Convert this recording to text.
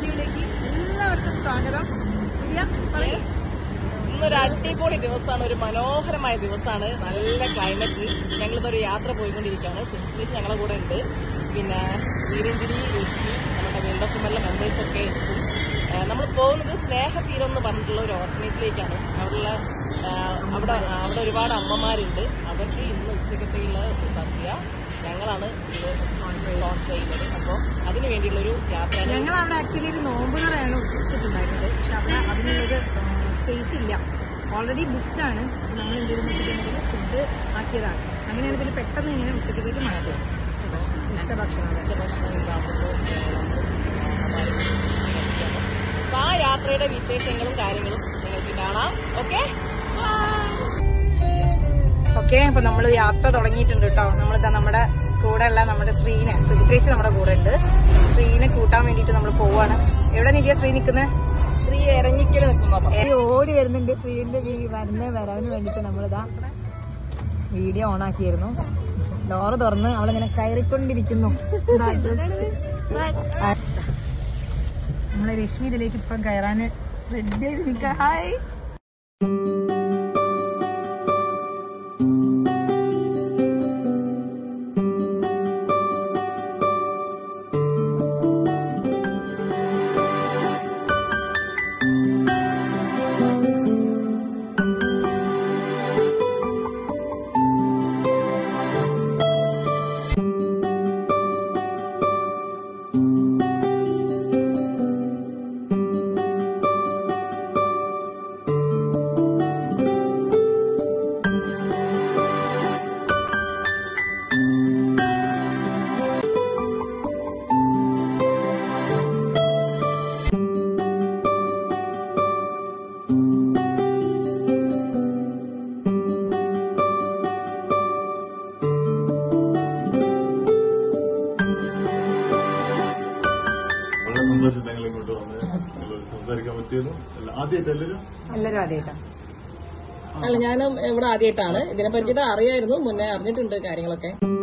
വീഡിയോയിലേക്ക് എല്ലാവർക്കും സ്വാഗതം ദിവ്യ പറയൂ ഇന്നൊരു അടിപൊളി ദിവസമാണ് ഒരു മനോഹരമായ ദിവസമാണ് നല്ല ക്ലൈമറ്റ് ഞങ്ങളിതൊരു യാത്ര പോയിക്കൊണ്ടിരിക്കുകയാണ് സുനിച്ച് ഞങ്ങളുടെ കൂടെ ഉണ്ട് പിന്നെ വീരഞ്ജലി രശ്മി നമ്മുടെ വെള്ളക്കുമല്ല മെമ്പേഴ്സ് ഒക്കെ എത്തും നമ്മൾ പോകുന്നത് സ്നേഹതീരം എന്ന് പറഞ്ഞിട്ടുള്ള ഒരു ഓർഫനേജിലേക്കാണ് അവിടെയുള്ള ആ, അവിടെ അവിടെ ഒരുപാട് അമ്മമാരുണ്ട് അവർക്ക് ഇന്ന് ഉച്ചക്കത്തേക്കുള്ള സദ്യ ഞങ്ങളാണ് ഇത് സ്പോൺസർ ചെയ്യുന്നത് അപ്പോൾ അതിനു വേണ്ടിയുള്ളൊരു യാത്രയാണ് ഞങ്ങൾ അവിടെ ആക്ച്വലി ഒരു നോമ്പ് നിറയാണ് ഉദ്ദേശിച്ചിട്ടുണ്ടായിരുന്നത് പക്ഷെ അവിടെ അതിനുള്ളത് സ്പേസ് ഇല്ല ഓൾറെഡി ബുക്ക്ഡ് ആണ് അപ്പോൾ നമ്മൾ എന്തെങ്കിലും വെച്ചിട്ടുണ്ടെങ്കിൽ ഫുഡ് ആക്കിയതാണ് അങ്ങനെയാണ് പിന്നെ പെട്ടെന്ന് ഇങ്ങനെ ഉച്ചക്കത്തേക്ക് മാറ്റിയത് ഉച്ചഭക്ഷണം അതെ. ഉച്ചഭക്ഷണം ഉണ്ടാകുമ്പോൾ അപ്പൊ ആ യാത്രയുടെ വിശേഷങ്ങളും കാര്യങ്ങളും നിങ്ങൾക്ക് കാണാം ഓക്കെ ഓക്കെ അപ്പൊ നമ്മൾ യാത്ര തുടങ്ങിയിട്ടുണ്ട് കേട്ടോ നമ്മളിതാ നമ്മുടെ കൂടെ ഉള്ള നമ്മുടെ ശ്രീനെ സുചിത്രേശി നമ്മുടെ കൂടെ ഉണ്ട് ശ്രീനെ കൂട്ടാൻ വേണ്ടിട്ട് നമ്മൾ പോവാണ് എവിടെ നിധിയ ശ്രീ നിൽക്കുന്നത് സ്ത്രീ ഇറങ്ങിക്കല് നിൽക്കുന്ന ഓടി വരുന്നുണ്ട് ശ്രീന്റെ വരുന്ന വരാന് വേണ്ടിട്ട് നമ്മളിതാ വീഡിയോ ഓൺ ആക്കിയിരുന്നു ഡോറ് തുറന്ന് അവളിങ്ങനെ കയറിക്കൊണ്ടിരിക്കുന്നു ദാ just. ആ. നമ്മളെ രശ്മി ഇതിലേക്ക് ഇപ്പം കയറാന് റെഡി ആയിട്ട് നിൽക്ക ഹായ് വളരെ സന്തോഷം ഞങ്ങൾ ഇങ്ങോട്ട് വന്ന് നിങ്ങളോട് സംസാരിക്കാൻ പറ്റിയതും ആദ്യമായിട്ട് എല്ലാവരും എല്ലാരും അതേട്ടാ അല്ല ഞാൻ ഇവിടെ ആദ്യമായിട്ടാണ് ഇതിനെ പറ്റിയിട്ട് അറിയായിരുന്നു മുന്നേ അറിഞ്ഞിട്ടുണ്ട് കാര്യങ്ങളൊക്കെ